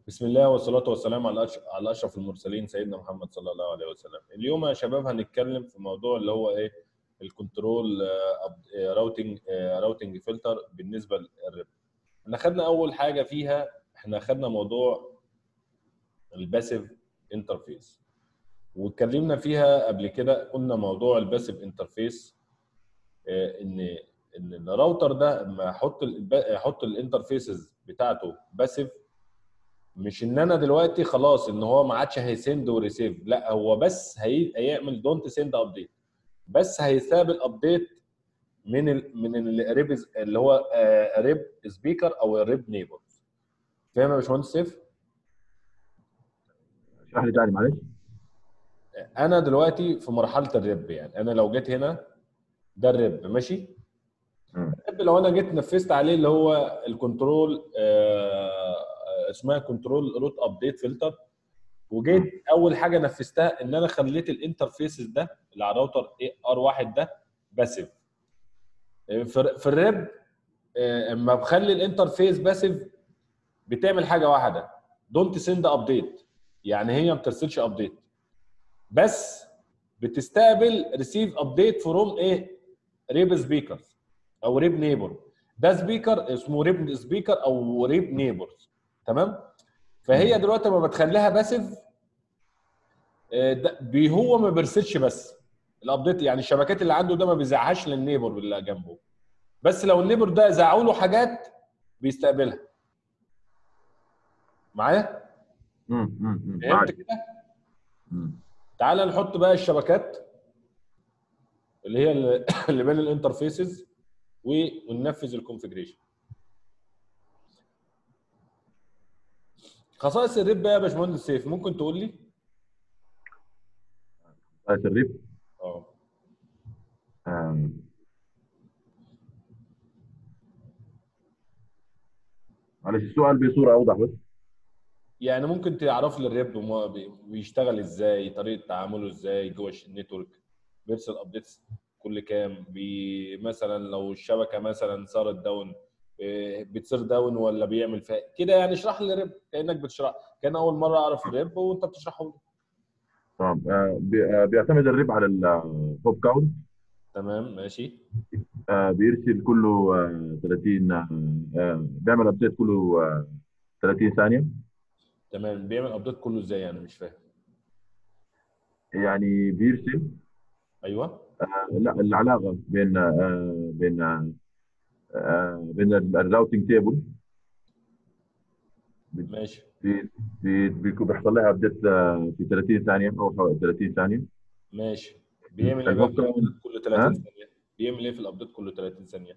بسم الله والصلاة والسلام على أش- على أشرف المرسلين سيدنا محمد صلى الله عليه وسلم. اليوم يا شباب هنتكلم في موضوع اللي هو إيه؟ الكنترول راوتنج راوتنج فلتر بالنسبة للريب. احنا خدنا أول حاجة فيها احنا خدنا موضوع الباسيف انترفيس. واتكلمنا فيها قبل كده قلنا موضوع الباسيف انترفيس ان ان الراوتر ده لما احط ال- احط الانترفيسز بتاعته باسيف مش ان انا دلوقتي خلاص ان هو ما عادش هيسند وريسيف لا هو بس هي... هيعمل دونت سند ابديت بس هيستقبل ابديت من ال... من الريب اللي هو ريب سبيكر او الريب نيبر فاهم يا باشمهندس سيف؟ اشرح لي تاني معلش انا دلوقتي في مرحله الريب يعني انا لو جيت هنا ده الريب ماشي؟ مم. الريب لو انا جيت نفذت عليه اللي هو الكنترول آه، اسمها كنترول روت ابديت فلتر وجيت اول حاجه نفذتها ان انا خليت الانترفيسز ده اللي على الراوتر ار واحد ده باسيف في في الريب آه، اما بخلي الانترفيس باسيف بتعمل حاجه واحده دونت سند ابديت يعني هي ما بترسلش ابديت بس بتستقبل ريسيف ابديت فروم ايه ريب سبيكر او ريب نيبر ده سبيكر اسمه ريب سبيكر او ريب نيبرز تمام فهي دلوقتي لما بتخليها باسيف آه، ده بي- هو ما بيرسلش بس الابديت يعني الشبكات اللي عنده ده ما بيزعهاش للنيبر اللي جنبه بس لو النيبر ده زعوا له حاجات بيستقبلها معايا مم. مم. مم. فهمت معاك. كده مم. تعال نحط بقى الشبكات اللي هي اللي- اللي بين الانترفيسز وننفذ الكونفجريشن خصائص الريب بقى يا باشمهندس سيف ممكن تقول لي آية الريب اه آم. معلش السؤال بصورة أوضح بس يعني ممكن تعرف لي الريب وما بي- بيشتغل ازاي طريقه تعامله ازاي جوه النتورك بيرسل ابديتس كل كام بي مثلا لو الشبكه مثلا صارت داون إيه، بتصير داون ولا بيعمل فيها كده يعني اشرح لي الريب كانك بتشرح كان اول مره اعرف الريب وانت بتشرحه لي تمام آه، بي- آه، بيعتمد الريب على الهوب كاونت تمام ماشي آه، بيرسل كله آه، 30 آه، آه، بيعمل ابديت كله آه، 30 ثانية تمام بيعمل ابديت كله ازاي يعني مش فاهم يعني بيرسل ايوه آه، لا العلاقة بين آه، بين آه، آه، بين الراوتنج تيبل ماشي بي- بي- بيكون بيحصل لها ابديت آه، في 30 ثانيه او حوالي 30 ثانيه ماشي بيعمل ايه بقى في الهوب الابديت كل 30 ها؟ ثانيه بيعمل ايه في الابديت كل 30 ثانيه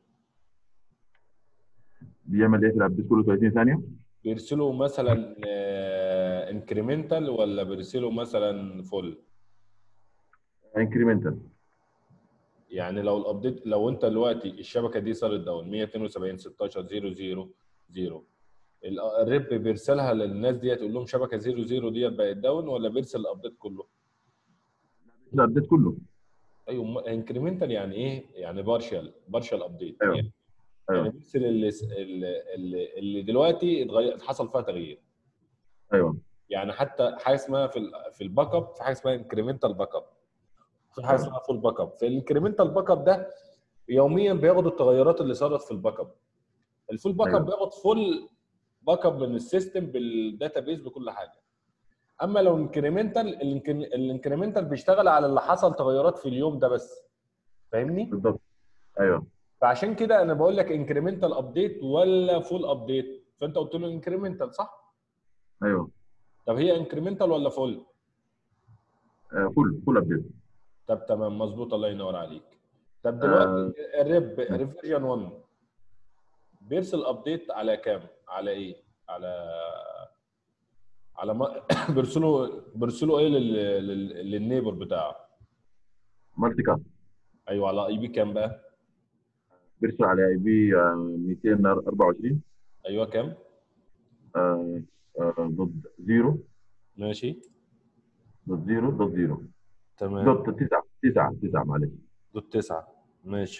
بيعمل ايه في الابديت كله 30 ثانيه بيرسلوا مثلا انكريمنتال ولا بيرسلوا مثلا فول انكريمنتال يعني لو الابديت لو انت دلوقتي الشبكه دي صارت داون 172 16 0 0 0 ال- الريب بيرسلها للناس ديت يقول لهم شبكه 0 0 ديت بقت داون ولا بيرسل الابديت كله؟ الابديت كله ايوه انكريمنتال يعني ايه؟ يعني بارشال بارشال ابديت أيوة. يعني يعني ايوه بيرسل اللي, اللي, اللي دلوقتي اتغير حصل فيها تغيير ايوه يعني حتى حاجه اسمها في ال في الباك اب في حاجه اسمها انكريمنتال باك اب في حاجه اسمها فول باك اب في الانكريمنتال باك اب ده يوميا بياخد التغيرات اللي صارت في الباك اب الفول باك اب أيوة. بياخد فول باك اب من السيستم بالداتابيز بكل حاجه اما لو انكريمنتال الانكريمنتال بيشتغل على اللي حصل تغيرات في اليوم ده بس فاهمني بالضبط ايوه فعشان كده انا بقول لك انكريمنتال ابديت ولا فول ابديت فانت قلت له انكريمنتال صح ايوه طب هي انكريمنتال ولا فول آه، فول فول ابديت طب تمام مظبوط الله ينور عليك طب دلوقتي الريب ريب فيرجن 1 بيرسل ابديت على كام على ايه على على ما بيرسلوا بيرسلوا ايه لل... لل... للنيبر بتاعه مالتي كاست ايوه على اي بي كام بقى بيرسل على اي بي 224 ايوه كام آه، آه، ضد زيرو ماشي ضد زيرو ضد زيرو تمام ضد تسعة تسعة تسعة معلش دوت تسعة ماشي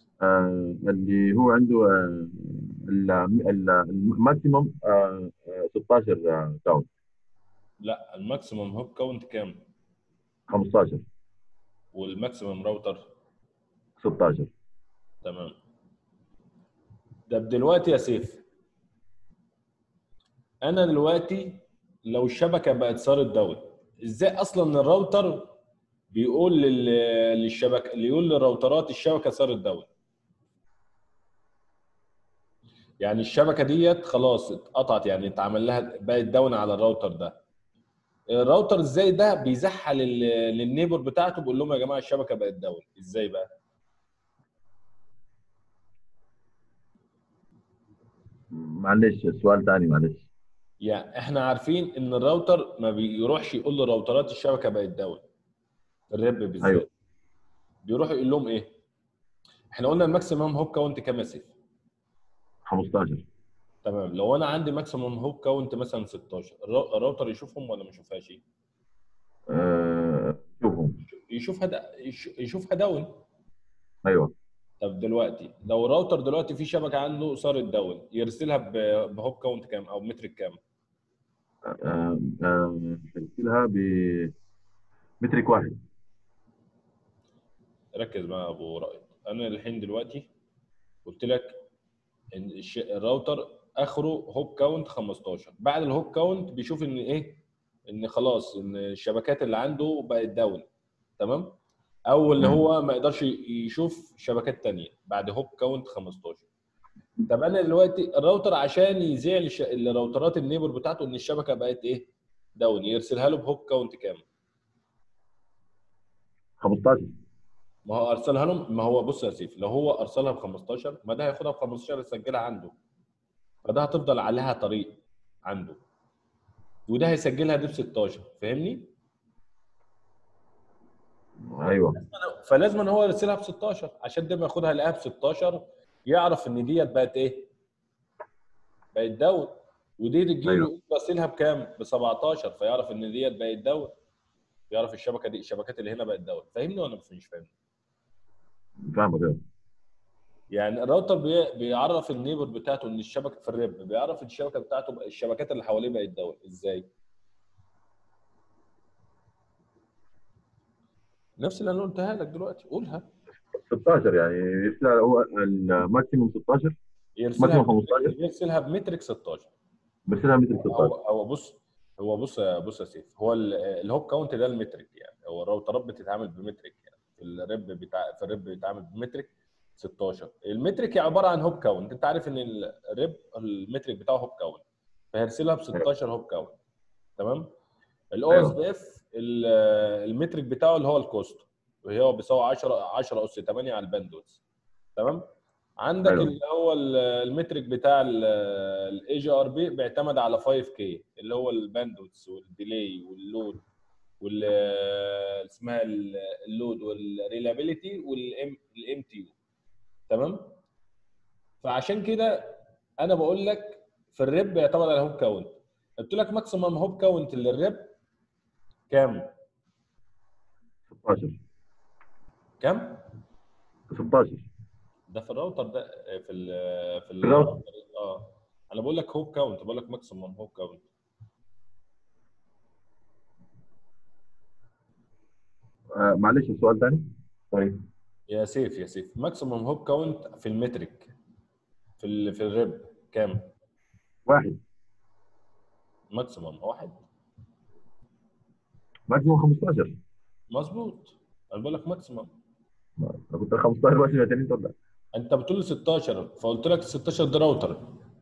آه، اللي هو عنده آه، ال- ال- الماكسيموم 16 كاونت لا الماكسيمم هوب كاونت كام 15 والماكسيمم راوتر 16 تمام ده دلوقتي يا سيف انا دلوقتي لو الشبكه بقت صارت داون ازاي اصلا الراوتر بيقول لل- للشبكه اللي يقول للراوترات الشبكه صارت داون يعني الشبكه ديت خلاص اتقطعت يعني اتعمل لها بقت داون على الراوتر ده الراوتر ازاي ده بيزحل لل- للنيبر بتاعته بيقول لهم يا جماعه الشبكه بقت داون ازاي بقى معلش السؤال ثاني معلش يعني احنا عارفين ان الراوتر ما بيروحش يقول لراوترات الشبكه بقت داون الرب بالذات أيوة. بيروح يقول لهم ايه احنا قلنا الماكسيمم هوب كاونت كام يا سيف 15 تمام لو انا عندي ماكسيمم هوب كاونت مثلا 16 الرا- الراوتر يشوفهم ولا ما يشوفهاش آه، شوفهم يشوفها دا يش- يشوفها داون ايوه طب دلوقتي لو الراوتر دلوقتي في شبكه عنده صارت داون يرسلها ب- بهوب كاونت كام او مترك كام آه، آه، هرسلها بمترك واحد ركز معايا يا ابو رائد انا الحين دلوقتي قلت لك ان الش- الراوتر اخره هوب كاونت 15 بعد الهوب كاونت بيشوف ان ايه ان خلاص ان الشبكات اللي عنده بقت داون تمام او اللي مم. هو ما يقدرش يشوف شبكات تانية بعد هوب كاونت 15 طب انا دلوقتي الراوتر عشان يذيع للش- لراوترات النيبر بتاعته ان الشبكه بقت ايه داون يرسلها له بهوب كاونت كام 15 ما هو ارسلها لهم ما هو بص يا سيف لو هو ارسلها ب 15 ما ده هياخدها ب 15 يسجلها عنده فده هتفضل عليها طريق عنده وده هيسجلها دي ب 16 فاهمني؟ ايوه فلازم هو يرسلها ب 16 عشان ده ما ياخدها يلاقيها ب 16 يعرف ان ديت بقت ايه؟ بقت داون ودي تجي له أيوة. يقول راسلها بكام؟ ب 17 فيعرف ان ديت بقت داون يعرف الشبكه دي الشبكات اللي هنا بقت داون فاهمني ولا مش فاهمني؟ فاهمك أيوة. يعني الراوتر بي- بيعرف النيبر بتاعته ان الشبكه في الرب بيعرف الشبكه بتاعته بقى- الشبكات اللي حواليه بقت داون ازاي؟ نفس اللي انا قلتها لك دلوقتي قولها 16 يعني يرسلها هو الماكسيموم 16 يرسلها ماكسيموم بمترك- 15 يرسلها بمترك 16 بيرسلها متر هو 16 هو بص هو بص يا بص يا سيف هو ال- الهوب كاونت ده المترك يعني هو الراوترات بتتعامل بمترك يعني في الرب بتاع في الرب بيتعامل بمترك 16 المترك هي عباره عن هوب كاونت انت عارف ان الرب المترك بتاعه هوب كاونت فهيرسلها ب 16 هوب كاونت تمام الاو اس بي اف المترك بتاعه اللي هو الكوست وهي هو بيساوي 10 10 اس 8 على الباندوث تمام عندك أيوة. اللي هو ال- المترك بتاع الاي جي ار بي بيعتمد على 5 كي اللي هو الباندوث والديلي واللود وال اسمها ال- اللود والريلابيليتي والام الام تي يو تمام فعشان كده انا بقول لك في الريب بيعتمد على هوب كاونت قلت لك ماكسيمم هوب كاونت للريب كام؟ 16 كام؟ 16 ده في الراوتر ده في ال في ال- الراوتر. اه انا بقول لك هوب كاونت بقول لك ماكسيمم هوب كاونت آه، معلش السؤال ثاني طيب يا سيف يا سيف ماكسيمم هوب كاونت في المترك في ال في الريب كام؟ واحد ماكسيمم واحد ماكسيموم 15 مظبوط انا بقول لك ماكسيمم انا كنت 15 بس 200 ولا انت بتقول لي 16 فقلت لك 16 ده راوتر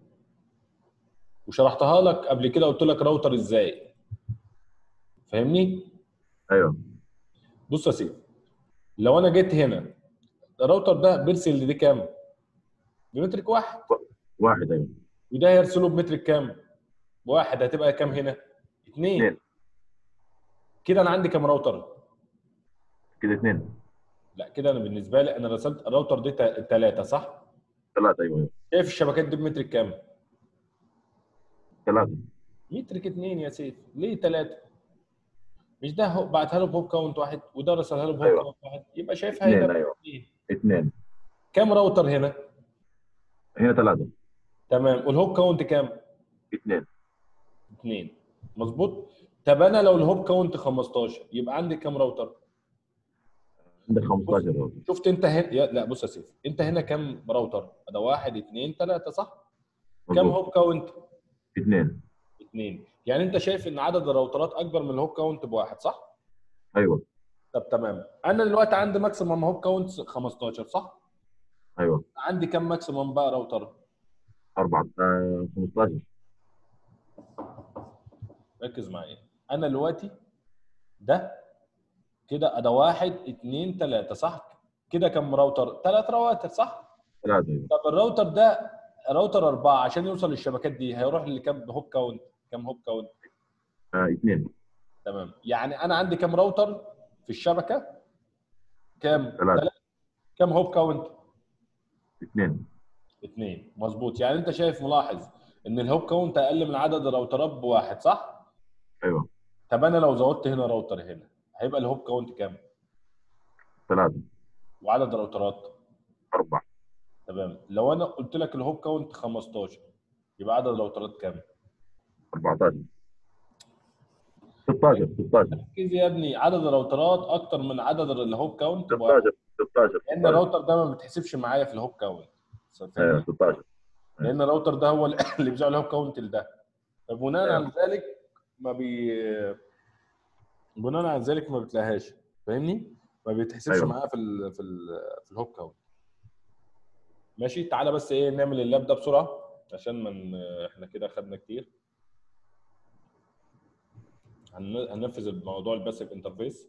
وشرحتها لك قبل كده قلت لك راوتر ازاي فاهمني ايوه بص يا سيدي لو انا جيت هنا الراوتر ده بيرسل لدي كام بمترك واحد واحد ايوه وده هيرسله بمترك كام واحد هتبقى كام هنا اثنين اثنين. كده انا عندي كام راوتر كده اثنين لا كده انا بالنسبه لي انا رسلت الراوتر دي ثلاثه صح ثلاثة ايوه ايوه شايف الشبكات دي بمترك كام ثلاثة مترك اثنين يا سيف ليه ثلاثة؟ مش ده هو بعتها له بهوب كاونت واحد وده رسلها له بهوب أيوة. كاونت واحد يبقى شايفها اثنين هنا ايوه اثنين. اثنين كام راوتر هنا؟ هنا ثلاثة تمام والهوب كاونت كام؟ اثنين اثنين مظبوط طب انا لو الهوب كاونت 15 يبقى عندي كام راوتر؟ عندك 15 راوتر شفت انت هنا يا- لا بص يا سيف انت هنا كام راوتر؟ ده واحد اثنين ثلاثه صح؟ كام مظبوط. هوب كاونت؟ اثنين اثنين يعني انت شايف ان عدد الراوترات اكبر من الهوب كاونت بواحد صح؟ ايوه طب تمام انا دلوقتي عندي ماكسيمم هوب كاونت 15 صح؟ ايوه عندي كام ماكسيمم بقى راوتر؟ أربعة آه 15 ركز معايا انا دلوقتي ده كده ده واحد اثنين ثلاثه صح؟ كده كام راوتر؟ ثلاث رواتر صح؟ ثلاثة ايوه طب الراوتر ده راوتر اربعه عشان يوصل للشبكات دي هيروح لكام هوب كاونت؟ كام هوب كاونت؟ آه اثنين تمام يعني انا عندي كام راوتر في الشبكه؟ كام؟ ثلاثة كام هوب كاونت؟ اثنين اثنين مظبوط يعني انت شايف ملاحظ ان الهوب كاونت اقل من عدد الراوترات بواحد صح؟ ايوه طب انا لو زودت هنا راوتر هنا هيبقى الهوب كاونت كام؟ ثلاثة وعدد الراوترات أربعة تمام لو انا قلت لك الهوب كاونت 15 يبقى عدد الراوترات كام؟ 14 16 16 ركز يا ابني عدد الراوترات اكتر من عدد الهوب كاونت بواحد. 16 16 لان الراوتر ده ما بيتحسبش معايا في الهوب كاونت ايوه فاهمني؟ 16 لان الراوتر ده هو اللي بيزعل الهوب كاونت لده فبناء على أيوة. ذلك ما بي بناء على ذلك ما بتلاقيهاش فاهمني؟ ما بيتحسبش أيوة. معايا في ال في ال في الهوب كاونت ماشي تعالى بس ايه نعمل اللاب ده بسرعه عشان من احنا كده خدنا كتير هن- هننفذ الموضوع الباسيف انترفيس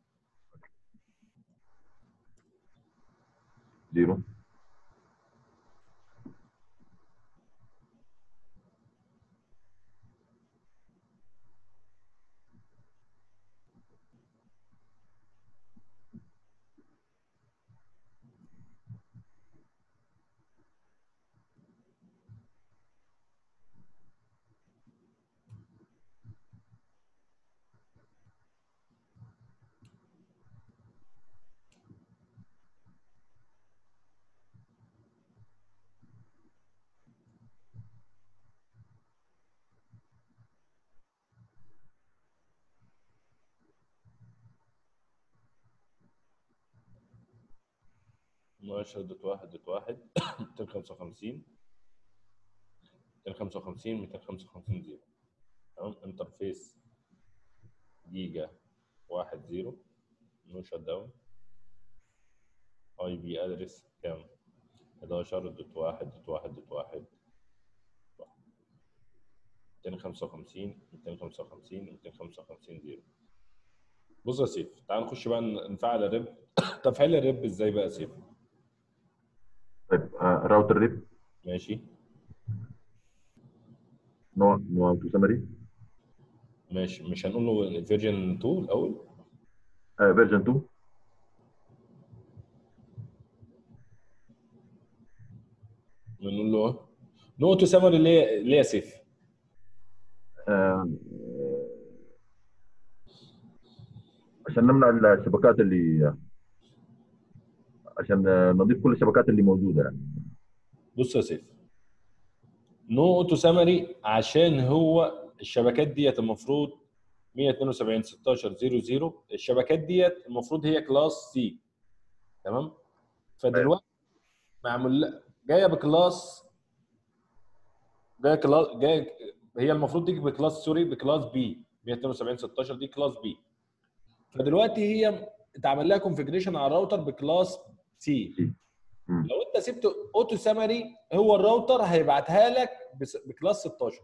زيرو مؤشر دوت واحد دوت واحد 255 255 255 زيرو تمام انترفيس جيجا واحد زيرو نو شت داون اي بي ادرس كام 11 دوت واحد دوت واحد دوت واحد 255 255 255 زيرو بص يا سيف تعال نخش بقى نفعل الريب تفعيل الريب ازاي بقى يا سيف طيب آه راوتر ريب ماشي نوع نوع تو سمري ماشي مش هنقول له فيرجن 2 الاول آه فيرجن 2 بنقول له نقطة سمري اللي هي اللي هي سيف آه عشان نمنع الشبكات اللي عشان آه، نضيف كل الشبكات اللي موجوده يعني بص يا سيف نو اوتو سمري عشان هو الشبكات ديت المفروض 172 16 00 الشبكات ديت المفروض هي كلاس سي تمام فدلوقتي معمول لها- جايه بكلاس جايه كلاس جايه هي المفروض تيجي بكلاس سوري بكلاس بي 172 16 دي كلاس بي فدلوقتي هي اتعمل لها كونفجريشن على الراوتر بكلاس سي مم. لو انت سبت اوتو سمري هو الراوتر هيبعتها لك بس- بكلاس 16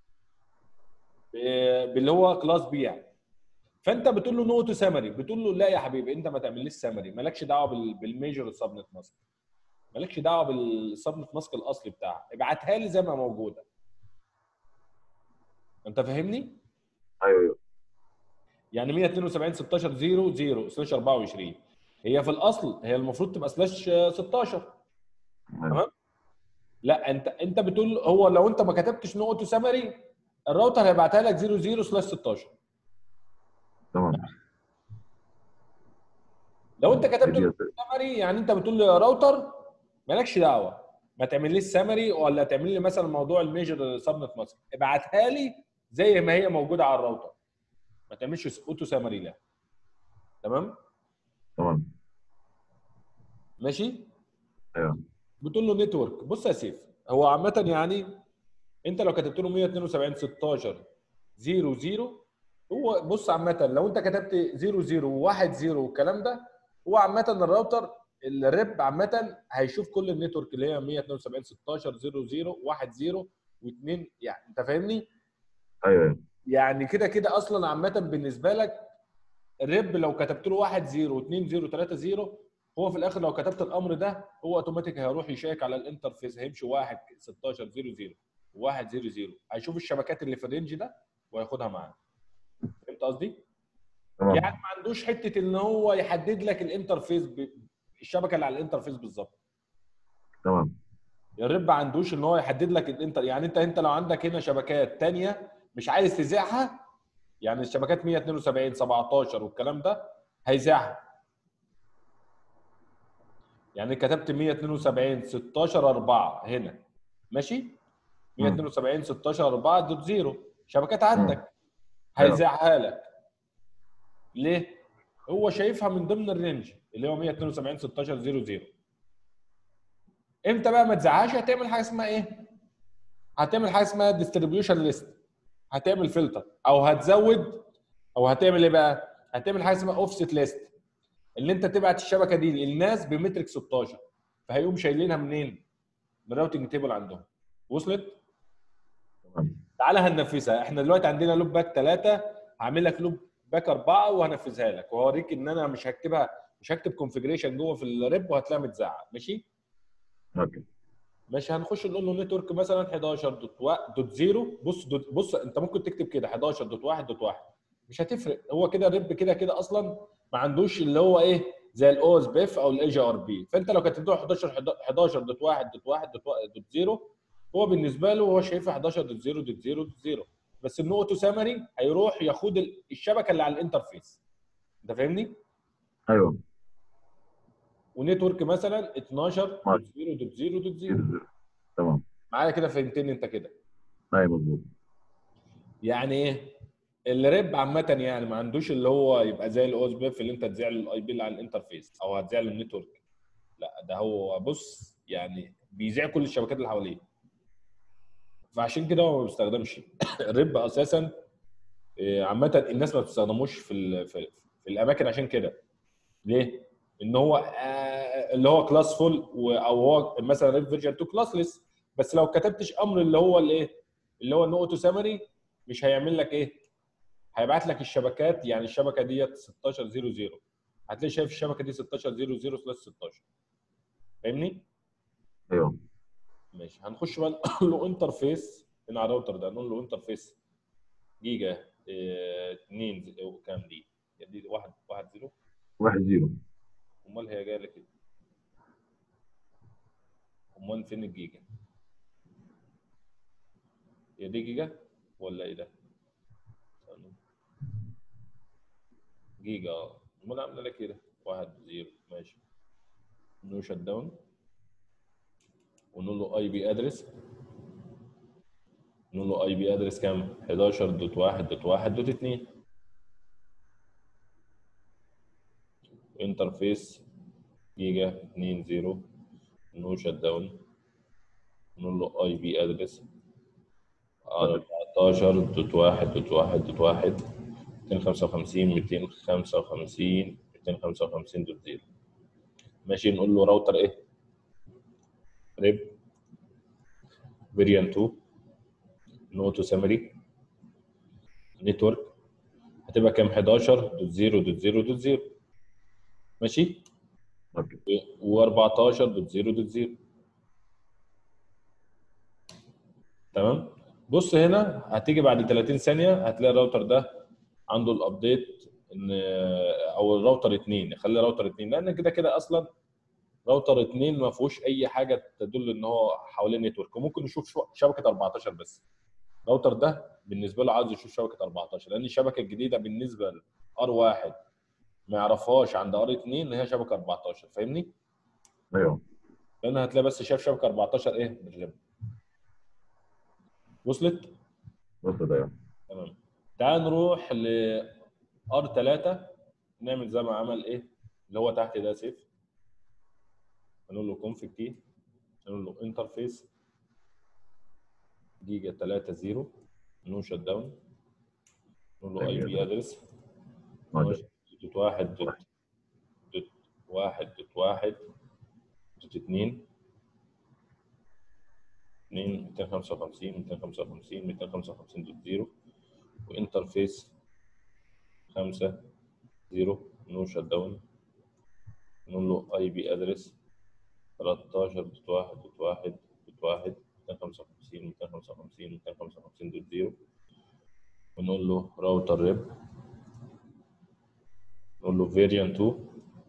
ب- باللي هو كلاس بي يعني فانت بتقول له نو اوتو سمري بتقول له لا يا حبيبي انت ما تعمليش سمري مالكش دعوه بال- بالميجر سبنت ماسك مالكش دعوه بالسبنت ماسك الاصلي بتاعها ابعتها لي زي ما موجوده انت فاهمني؟ ايوه ايوه يعني 172 16 0 0 سلاش 24 هي في الاصل هي المفروض تبقى سلاش 16 أيوة. لا انت انت بتقول هو لو انت ما كتبتش نو اوتو سمري الراوتر هيبعتها لك 00 سلاش 16 تمام لو انت كتبت هي- سمري يعني انت بتقول له يا راوتر مالكش دعوه ما تعمليش سمري ولا تعمل لي مثلا موضوع الميجر سبنت ماسك ابعتها لي زي ما هي موجوده على الراوتر ما تعملش اوتو سامري لها تمام تمام ماشي ايوه بتقول له نتورك بص يا سيف هو عامه يعني انت لو كتبت له 172 16 0 0 هو بص عامه لو انت كتبت 0 0 و1 0 والكلام ده هو عامه الراوتر الريب عامه هيشوف كل النتورك اللي هي 172 16 0 0 1 0 و2 يعني انت فاهمني؟ ايوه ايوه يعني كده كده اصلا عامه بالنسبه لك الريب لو كتبت له 1 0 2 0 3 0 هو في الاخر لو كتبت الامر ده هو اوتوماتيك هيروح يشيك على الانترفيس هيمشي 1 16 0 0 1 0 0 هيشوف الشبكات اللي في الرينج ده وهياخدها معاه فهمت قصدي؟ تمام يعني ما عندوش حته ان هو يحدد لك الانترفيس ب... الشبكه اللي على الانترفيس بالظبط تمام الريب ما عندوش ان هو يحدد لك الانتر يعني انت انت لو عندك هنا شبكات تانية مش عايز تذيعها يعني الشبكات 172 17 والكلام ده هيذاعها يعني كتبت 172 16 4 هنا ماشي 172 16 4 دوت زيرو شبكات عندك هيذاعها لك ليه؟ هو شايفها من ضمن الرينج اللي هو 172 16 00 امتى بقى ما تزعهاش هتعمل حاجه اسمها ايه؟ هتعمل حاجه اسمها ديستريبيوشن ليست هتعمل فلتر او هتزود او هتعمل ايه بقى؟ هتعمل حاجه اسمها اوفست ليست اللي انت تبعت الشبكه دي للناس بمترك 16 فهيقوم شايلينها منين؟ من الراوتنج تيبل عندهم وصلت؟ تمام تعالى هننفذها احنا دلوقتي عندنا لوب باك 3 هعمل لك لوب باك 4 وهنفذها لك وهوريك ان انا مش هكتبها مش هكتب كونفجريشن جوه في الريب وهتلاقيها متزعق ماشي اوكي ماشي هنخش نقول له نتورك مثلا 11 دوت وا- دوت 0 بص دوت بص انت ممكن تكتب كده 11 دوت 1 دوت 1 مش هتفرق هو كده الريب كده كده اصلا ما عندوش اللي هو ايه زي الاو اس بيف او الاي جي ار بي فانت لو كتبت له 11 11 دوت 1 دوت 1 دوت 1 دوت 0 هو بالنسبه له هو شايفها 11 دوت 0 دوت 0 دوت 0 بس انه اوتو سامري هيروح ياخد ال- الشبكه اللي على الانترفيس انت فاهمني؟ ايوه ونتورك مثلا 12 دوت 0 دوت 0 دوت 0 تمام معايا كده فهمتني انت كده ايوه مظبوط يعني ايه الريب عامة يعني ما عندوش اللي هو يبقى زي الاو اس بي اللي انت تذيع له الاي بي اللي على الانترفيس او هتذيع له النتورك لا ده هو بص يعني بيذيع كل الشبكات اللي حواليه فعشان كده هو ما بيستخدمش الريب اساسا إيه، عامة الناس ما بتستخدموش في ال- في, في الاماكن عشان كده ليه؟ ان هو آه، اللي هو كلاس فول او هو مثلا ريب فيرجن 2 كلاسلس بس لو كتبتش امر اللي هو الايه؟ اللي هو النو اوتو سامري مش هيعمل لك ايه؟ هيبعت لك الشبكات يعني الشبكه ديت 16 00 هتلاقي شايف الشبكه دي 16 00 سلاش 16 فاهمني؟ ايوه ماشي هنخش بقى نقول له انترفيس هنا على الراوتر ده نقول له انترفيس جيجا 2 كام دي؟ دي 1 1 0 واحد زيرو امال هي جايه لك كده امال فين الجيجا؟ هي دي جيجا ولا ايه ده؟ استنى. جيجا اه امال عامله لك كده واحد زيرو ماشي نو شت داون ونقول له اي بي ادرس نقول له اي بي ادرس كام 11 دوت 1 دوت 1 دوت 2 انترفيس جيجا 2 0 نو شت داون نقول له اي بي ادرس 14 دوت 1 دوت 1 دوت 1 255 255 255 دوت 0 ماشي نقول له راوتر ايه ريب فيريان 2 نوتو سامري نتورك هتبقى كام 11 دوت 0 دوت 0 دوت 0 ماشي اوكي و14 دوت 0 دوت 0 تمام بص هنا هتيجي بعد 30 ثانيه هتلاقي الراوتر ده عنده الابديت ان او الراوتر 2 خلي راوتر 2 لان كده كده اصلا راوتر 2 ما فيهوش اي حاجه تدل ان هو حوالين نتورك وممكن نشوف شو- شبكه 14 بس الراوتر ده بالنسبه له عاوز يشوف شبكه 14 لان الشبكه الجديده بالنسبه لار واحد ما يعرفهاش عند ار 2 ان هي شبكه 14 فاهمني؟ ايوه لان هتلاقي بس شاف شبكه 14 ايه من الريب وصلت؟ وصلت ايوه تمام تعال نروح ل R3 نعمل زي ما عمل ايه اللي هو تحت ده سيف هنقول له config key هنقول له انترفيس جيجا 3 0 نو شت داون نقول له اي بي ادرس دوت واحد دوت دوت واحد دوت واحد دوت اتنين اتنين ميتين خمسة وخمسين ميتين خمسة وخمسين ميتين خمسة وخمسين دوت زيرو وانترفيس خمسة زيرو نو شت داون نقول له اي بي ادرس 13 دوت واحد دوت واحد دوت واحد 255 255 255 دوت زيرو ونقول له راوتر ريب نقول له فيريانت 2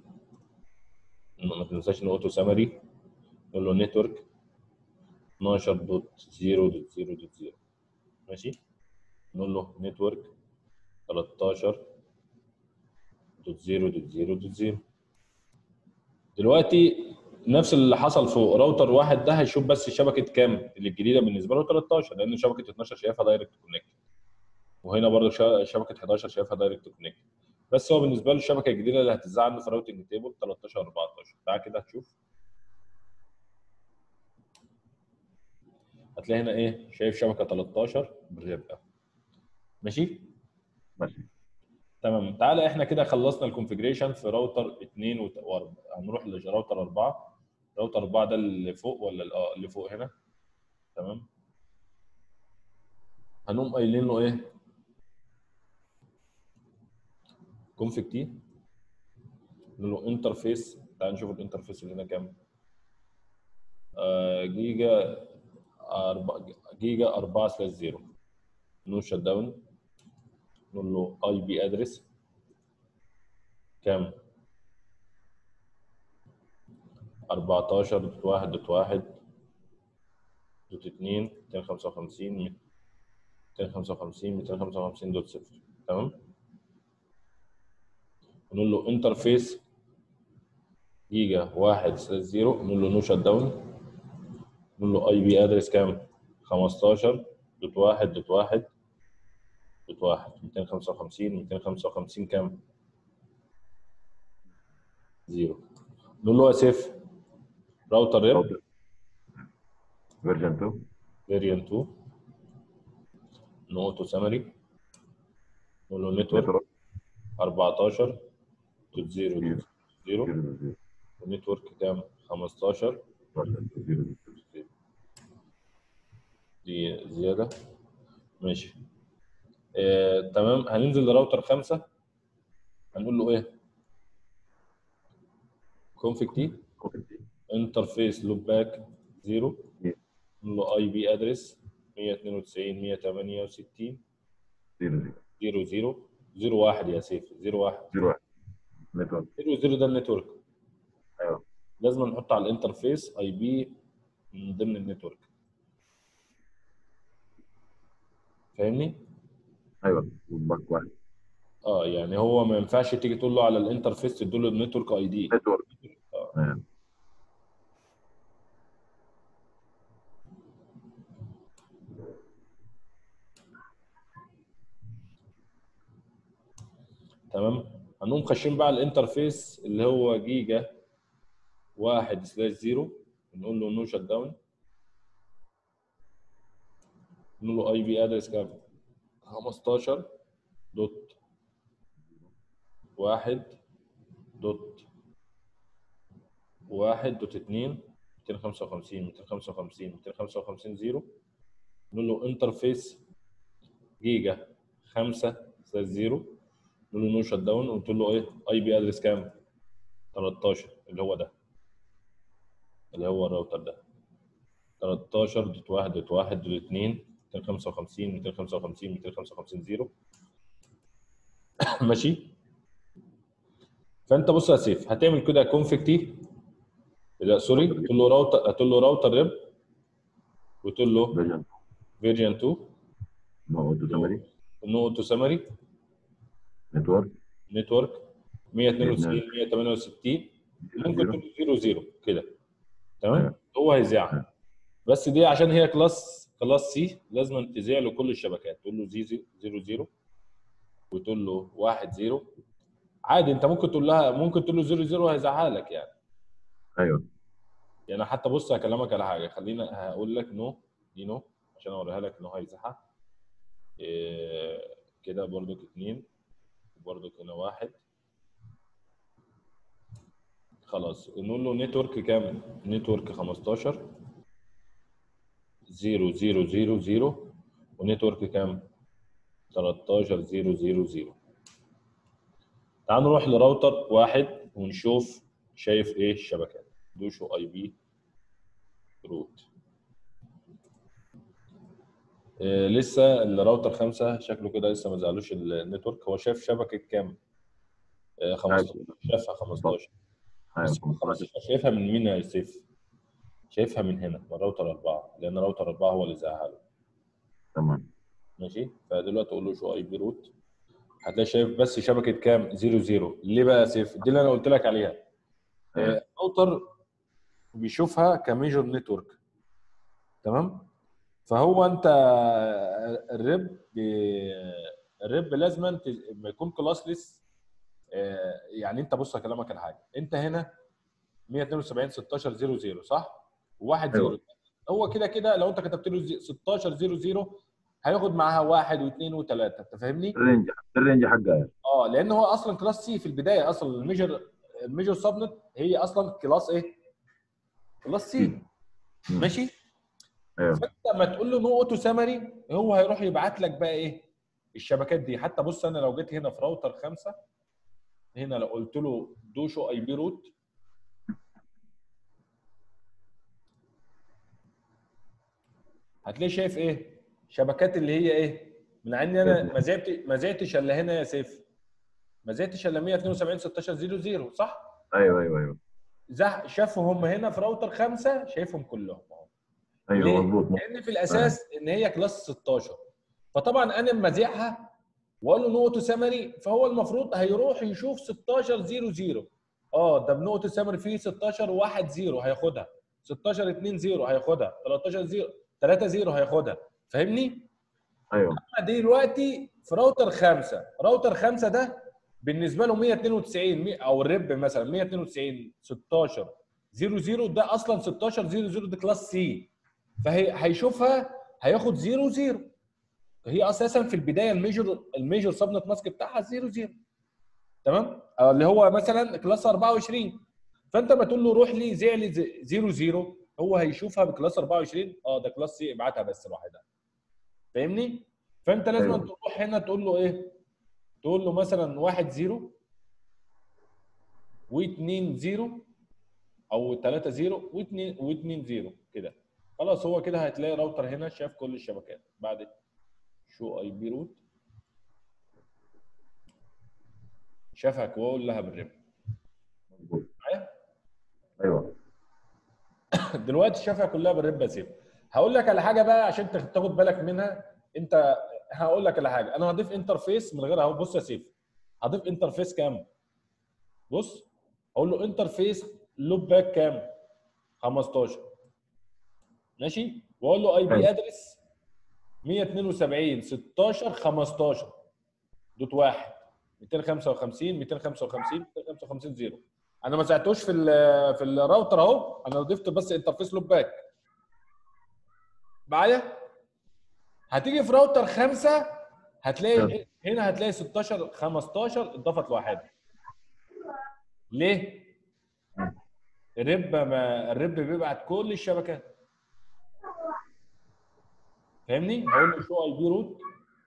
ما تنساش ان اوتو سامري نقول له نتورك 12 دوت 0 دوت 0 دوت 0 ماشي نقول له نتورك 13 دوت 0 دوت 0 دوت 0 دلوقتي نفس اللي حصل في راوتر واحد ده هيشوف بس شبكه كام اللي الجديده بالنسبه له 13 لان شبكه 12 شايفها دايركت كونكت وهنا برضه شبكه 11 شايفها دايركت كونكت بس هو بالنسبه له الشبكه الجديده اللي هتتذاع عنده في الراوتنج تيبل 13 14 تعال كده هتشوف هتلاقي هنا ايه شايف شبكه 13 بالربقه ماشي ماشي تمام تعالى احنا كده خلصنا الكونفجريشن في راوتر 2 و4 هنروح لراوتر 4 راوتر 4 ده اللي فوق ولا اه اللي فوق هنا تمام هنقوم قايلين له ايه كونفج تي نقول له انترفيس تعال نشوف الانترفيس اللي هنا كام آه جيجا 4 جيجا 4 سلاش 0 نو شت داون نقول له اي بي ادرس كام 14 دوت 1 دوت 1 دوت 2 255 255 255 دوت 0 تمام نقول له انترفيس جيجا 1 سلاش 0 نقول له نو شت داون نقول له اي بي ادرس كام 15 دوت 1 دوت 1 دوت 1 255 255 كام؟ زيرو نقول له يا سيف راوتر ريب فيرجن 2 فيريانت 2 نوتو سامري نقول له نتورك 14 دوت 0 دوت 0 ونتورك كام؟ 15 دي زياده ماشي آه، تمام هننزل لراوتر خمسة هنقول له ايه config تي انترفيس لوب باك 0 نقول له اي بي ادرس 192 168 0 0 0 1 يا سيف 0 1 0 1 نتورك 0 0 ده النتورك ايوه لازم نحط على الانترفيس اي بي من ضمن النتورك فاهمني؟ ايوه باك واحد اه يعني هو ما ينفعش تيجي تقول له على الانترفيس تدي له النتورك اي دي نتورك آه. ايوه تمام هنقوم خاشين بقى على الانترفيس اللي هو جيجا واحد سلاش زيرو نقول له نو شت داون نقول له اي بي ادرس كام 15 دوت واحد دوت واحد دوت اتنين 255 255 255 زيرو نقول له انترفيس جيجا 5 سلاش زيرو نقول له نو شت داون وقلت له ايه اي بي ادرس كام 13 اللي هو ده اللي هو الراوتر ده 13 دوت 1 دوت 1 دوت 2 255 255 255 زيرو ماشي فانت بص يا سيف هتعمل كده كونفج تي لا سوري تقول له راوتر هتقول له راوتر ريب وتقول له فيرجن فيرجن 2 ما هو اوتو سمري نو اوتو سمري نتورك نتورك 192 168 ممكن تقول 0 0 كده تمام أيوة. هو هيذاعها بس دي عشان هي كلاس كلاس سي لازم تذيع له كل الشبكات تقول له زي 0 0 وتقول له 1 0 عادي انت ممكن تقول لها ممكن تقول له 0 0 هيزعها لك يعني ايوه يعني حتى بص هكلمك على حاجه خلينا هقول لك نو دي نو عشان اوريها لك نو هيزعها إيه كده برضك اتنين وبرضك هنا واحد خلاص نقول له نتورك كام؟ نتورك 15 0 0 0 0 ونتورك كام؟ 13 0 0 0 تعال نروح لراوتر واحد ونشوف شايف ايه الشبكات دوشو اي بي روت إيه لسه الراوتر خمسة شكله كده لسه ما زعلوش النتورك هو شايف شبكة كام؟ إيه 15 شافها 15 بس ايوه 15 شايفها من مين يا سيف؟ شايفها من هنا من راوتر أربعة لأن راوتر أربعة هو اللي زعها له تمام ماشي فدلوقتي أقول له شو أي بي روت هتلاقي شايف بس شبكة كام؟ 0 0 ليه بقى يا سيف؟ دي اللي أنا قلت لك عليها آه، راوتر بيشوفها كميجور نتورك تمام؟ فهو أنت الريب بي- الريب لازما ت- لما يكون كلاسلس يعني انت بص اكلمك على حاجه انت هنا 172 16 00 صح؟ وواحد أيوة. زيرو هو كده كده لو انت كتبت له زي- 16 00 هياخد معاها واحد واثنين وثلاثه انت فاهمني؟ الرينج الرينج حقها اه لان هو اصلا كلاس سي في البدايه اصلا الميجر الميجر سبنت هي اصلا كلاس ايه؟ كلاس سي مم. ماشي؟ ايوه فانت لما تقول له نو اوتو سامري هو هيروح يبعت لك بقى ايه؟ الشبكات دي حتى بص انا لو جيت هنا في راوتر خمسه هنا لو قلت له دوشو اي بي روت هتلاقي شايف ايه؟ شبكات اللي هي ايه؟ من اني انا ما زعت ما زعتش الا هنا يا سيف ما زعتش الا 172 16 00 صح؟ ايوه ايوه ايوه زح شافهم هم هنا في راوتر خمسه شايفهم كلهم اهو ايوه ليه؟ مظبوط مظبوط. لان في الاساس ان هي كلاس 16 فطبعا انا مذيعها واقول له نقطه سمري فهو المفروض هيروح يشوف 16 0 اه ده بنقطه سمري فيه 16 1 0 هياخدها 16 2 0 هياخدها 13 0 3 0 هياخدها فاهمني؟ ايوه أنا دلوقتي في راوتر خمسه راوتر خمسه ده بالنسبه له 192 مي- او الريب مثلا 192 16 00 ده اصلا 16 00 ده كلاس سي فهي هيشوفها هياخد 0 0 هي اساسا في البدايه الميجر الميجر سبنت ماسك بتاعها 0 0 تمام أو اللي هو مثلا كلاس 24 فانت ما تقول له روح لي زع لي 0 0 هو هيشوفها بكلاس 24 اه ده كلاس سي ابعتها بس لوحدها فاهمني فانت لازم أيوة. تروح هنا تقول له ايه تقول له مثلا 1 0 و2 0 او 3 0 و2 و2 0 كده خلاص هو كده هتلاقي راوتر هنا شاف كل الشبكات بعد شو اي بي روت شافها واقول لها بالرب مظبوط معايا ايوه دلوقتي شافها كلها بالرب يا سيف هقول لك على حاجه بقى عشان تاخد- تاخد بالك منها انت هقول لك على حاجه انا هضيف انترفيس من غير اهو بص يا سيف هضيف انترفيس كام بص اقول له انترفيس لوب باك كام 15 ماشي واقول له اي بي أيوة. ادرس 172 16 15 دوت واحد 255 255 255 0 انا ما زعتوش في ال في الراوتر اهو انا ضفت بس انترفيس لوب باك معايا هتيجي في راوتر خمسة هتلاقي هنا هتلاقي 16 15 اتضافت لوحدها ليه؟ الرب ما الرب بيبعت كل الشبكات فاهمني؟ هقول له شو اي بي روت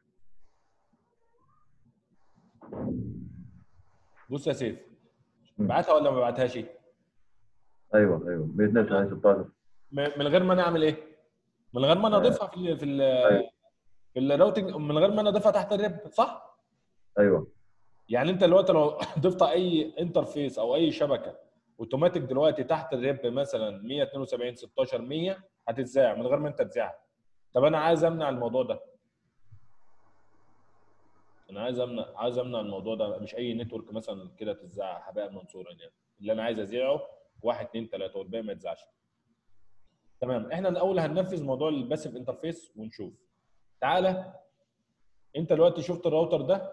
بص يا سيف بعتها ولا ما بعتهاش؟ ايوه ايوه 172 16 م- من غير ما انا اعمل ايه؟ من غير ما انا اضيفها في ال في ال أيوة. في الراوتنج من غير ما انا اضيفها تحت الرب صح؟ ايوه يعني انت دلوقتي لو ضفت اي انترفيس او اي شبكه اوتوماتيك دلوقتي تحت الريب مثلا 172 16 100 هتتذاع من غير ما انت تذاعها طب انا عايز امنع الموضوع ده انا عايز امنع عايز امنع الموضوع ده مش اي نتورك مثلا كده تتذاع هباء منصورا يعني اللي انا عايز اذيعه واحد اثنين ثلاثه والباقي ما يتذاعش تمام احنا الاول هننفذ موضوع الباسيف انترفيس ونشوف تعالى انت دلوقتي شفت الراوتر ده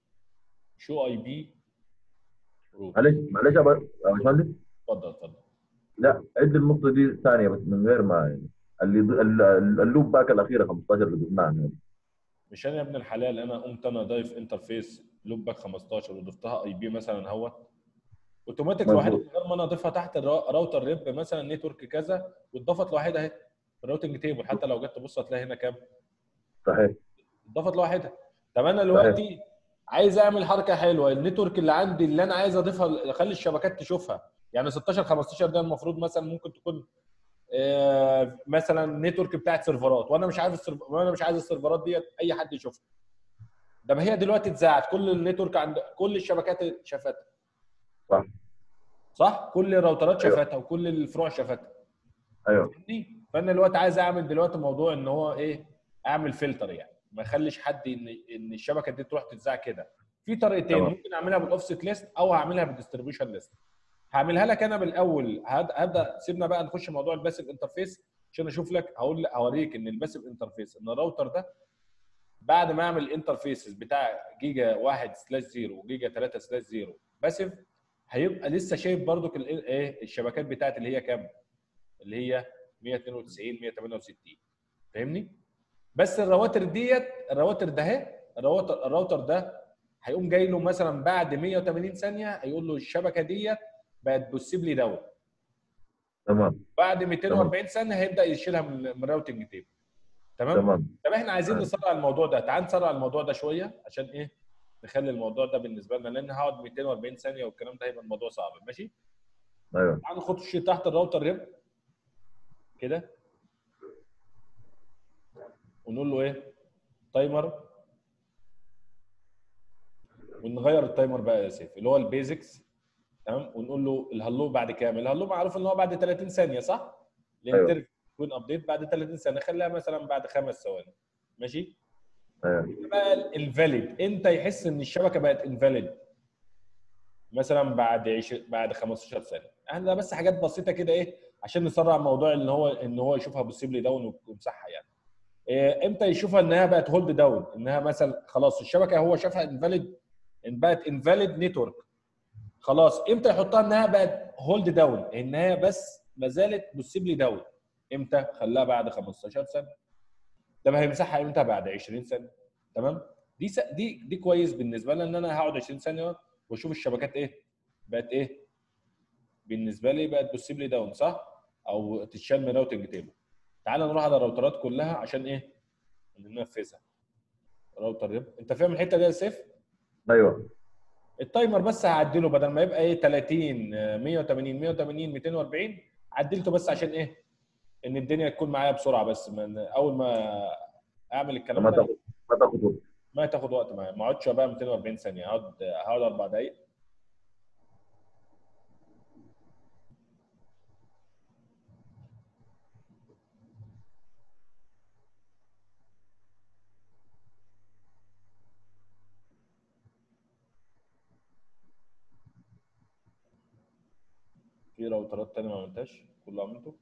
شو اي بي روت معلش معلش يا ب- يا باشمهندس اتفضل اتفضل لا عد النقطه دي ثانيه بس من غير ما يعني اللي ال- ال- اللوب باك الاخيره 15 اللي قلناها يعني. مش انا يا ابن الحلال انا قمت انا ضايف انترفيس لوب باك 15 وضفتها اي بي مثلا اهوت اوتوماتيك مظبوط. لوحدها من غير ما انا اضيفها تحت الرا- راوتر ريب مثلا نتورك كذا واتضافت لوحدها اهي الراوتنج تيبل حتى لو جيت تبص هتلاقي هنا كام صحيح اتضافت لوحدها طب انا دلوقتي عايز اعمل حركه حلوه النتورك اللي عندي اللي انا عايز اضيفها اخلي الشبكات تشوفها يعني 16 15 ده المفروض مثلا ممكن تكون آه، مثلا نتورك بتاعت سيرفرات وانا مش عايز السيرف... وانا مش عايز السيرفرات ديت اي حد يشوفها ده ما هي دلوقتي اتذاعت كل النتورك عند كل الشبكات شافتها صح. صح كل الراوترات أيوة. شافتها وكل الفروع شافتها ايوه فاهمني؟ فانا دلوقتي عايز اعمل دلوقتي موضوع ان هو ايه اعمل فلتر يعني ما اخليش حد ان ان الشبكه دي تروح تتذاع كده في طريقتين تمام. ممكن اعملها بالاوفست ليست او هعملها بالديستريبيوشن ليست هعملها لك انا بالاول هد- هبدا سيبنا بقى نخش موضوع الباسيف انترفيس عشان اشوف لك هقول هوريك ان الباسيف انترفيس ان الراوتر ده بعد ما اعمل الانترفيسز بتاع جيجا 1 سلاش 0 وجيجا 3 سلاش 0 باسيف هيبقى لسه شايف برضك ال- ايه الشبكات بتاعت اللي هي كام؟ اللي هي 192 168 فاهمني؟ بس الرواتر ديت الرواتر ده اهي الراوتر الراوتر ده هيقوم جاي له مثلا بعد 180 ثانيه هيقول له الشبكه ديت بقت بوسيب لي داون تمام بعد 240 ثانيه هيبدا يشيلها من من الراوتنج تيبل تمام؟ تمام طب احنا عايزين تمام. نسرع الموضوع ده تعال نسرع الموضوع ده شويه عشان ايه نخلي الموضوع ده بالنسبه لنا لان هقعد 240 ثانيه والكلام ده هيبقى الموضوع صعب ماشي ايوه تعال نخش تحت الراوتر ريب كده ونقول له ايه تايمر ونغير التايمر بقى يا سيف اللي هو البيزكس تمام ونقول له الهلو بعد كام الهلو معروف ان هو بعد 30 ثانيه صح الانترفيو يكون ابديت بعد 30 ثانيه خليها مثلا بعد خمس ثواني ماشي ايوه بقى الانفاليد امتى يحس ان الشبكه بقت انفاليد مثلا بعد عش... بعد 15 ثانيه احنا بس حاجات بسيطه كده ايه عشان نسرع موضوع ان هو ان هو يشوفها بوسيبلي داون ويمسحها يعني إيه امتى يشوفها انها بقت هولد داون انها مثلا خلاص الشبكه هو شافها انفاليد ان بقت انفاليد نتورك خلاص امتى يحطها انها بقت هولد داون انها بس ما زالت بوسيبلي داون امتى خلاها بعد 15 ثانيه ده ما هيمسحها امتى بعد 20 ثانيه تمام دي س... دي دي كويس بالنسبه لنا ان انا هقعد 20 ثانيه واشوف الشبكات ايه بقت ايه بالنسبه لي بقت بوسيبلي داون صح او تتشال من راوتنج تيبل تعال نروح على الراوترات كلها عشان ايه ننفذها راوتر ريب انت فاهم الحته دي يا سيف ايوه التايمر بس هعدله بدل ما يبقى ايه 30 آه، 180 180 240 عدلته بس عشان ايه ان الدنيا تكون معايا بسرعه بس من اول ما اعمل الكلام ما ده تاخذ ما تاخذ وقت ما تاخد وقت معايا ما اقعدش بقى 240 ثانيه هقعد هقعد اربع دقائق في راوترات تانية ما عملتهاش كله عملته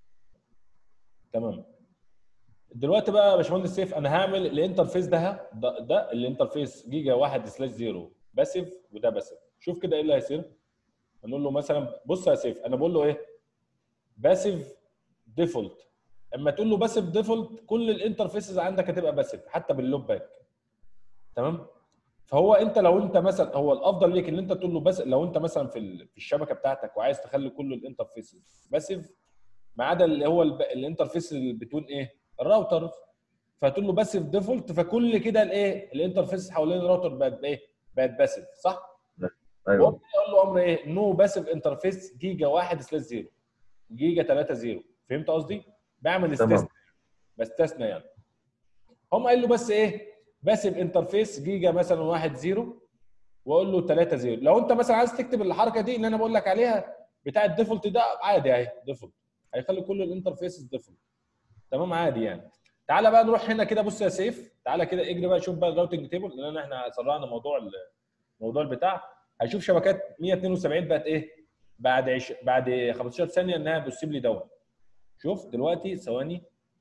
تمام دلوقتي بقى يا باشمهندس سيف انا هعمل الانترفيس ده ده, ده الانترفيس جيجا 1 سلاش 0 باسيف وده باسيف شوف كده ايه اللي هيصير هنقول له مثلا بص يا سيف انا بقول له ايه باسيف ديفولت اما تقول له باسيف ديفولت كل الانترفيسز عندك هتبقى باسيف حتى باللوب باك تمام فهو انت لو انت مثلا هو الافضل ليك ان انت تقول له بس لو انت مثلا في ال- في الشبكه بتاعتك وعايز تخلي كل الانترفيسز باسيف ما عدا اللي هو الب- الانترفيس اللي بتكون ايه الراوتر فتقول له باسيف ديفولت فكل كده الايه الانترفيس حوالين الراوتر بقت ايه بقت باسيف صح ايوه يقول له امر ايه نو باسيف انترفيس جيجا 1 سلاش 0 جيجا 3 0 فهمت قصدي بعمل تمام. استثناء بستثنى يعني هم قال له بس ايه باسيف انترفيس جيجا مثلا 1 0 واقول له 3 0 لو انت مثلا عايز تكتب الحركه دي اللي انا بقول لك عليها بتاع الديفولت ده عادي اهي ديفولت هيخلي كل الانترفيسز ديفولت تمام عادي يعني تعالى بقى نروح هنا كده بص يا سيف تعالى كده اجري بقى شوف بقى الراوتنج تيبل لان احنا سرعنا موضوع ال- موضوع البتاع هشوف شبكات 172 بقت ايه بعد عش... بعد 15 ثانيه انها بتسيب لي داون شوف دلوقتي ثواني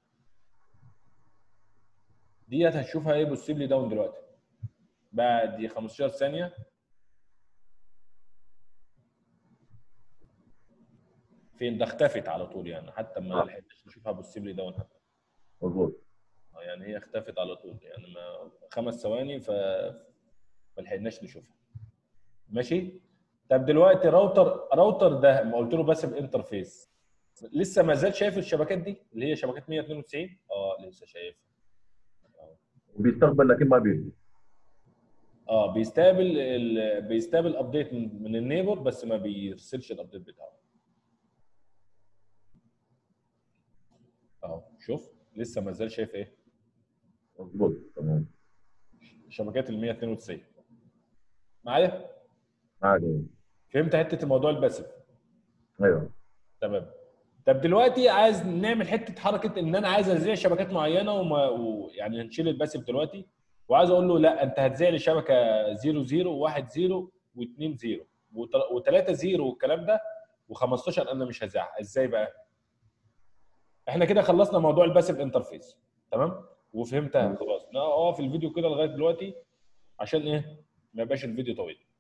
ديت هتشوفها ايه بوسيبلي داون دلوقتي بعد 15 ثانيه فين ده اختفت على طول يعني حتى ما آه. لحقتش نشوفها بوسيبلي داون حتى مظبوط آه، يعني هي اختفت على طول يعني ما خمس ثواني ف ما لحقناش نشوفها ماشي طب دلوقتي راوتر راوتر ده ما قلت له بس انترفيس لسه ما زال شايف الشبكات دي اللي هي شبكات 192 اه لسه شايف وبيستقبل لكن ما بيرسل اه بيستقبل ال... بيستقبل ابديت من من النيبر بس ما بيرسلش الابديت بتاعه اهو شوف لسه ما زال شايف ايه مظبوط تمام شبكات ال 192 معايا عادي فهمت حته الموضوع الباسف ايوه تمام طب دلوقتي عايز نعمل حته حركه ان انا عايز ازيع شبكات معينه وما ويعني هنشيل الباسف دلوقتي وعايز اقول له لا انت هتزيع لي شبكه 0 0 1 0 و2 0 و3 0 والكلام ده و15 انا مش هزيعها ازاي بقى؟ احنا كده خلصنا موضوع الباسف انترفيس تمام؟ وفهمتها خلاص نقف الفيديو كده لغايه دلوقتي عشان ايه؟ ما يبقاش الفيديو طويل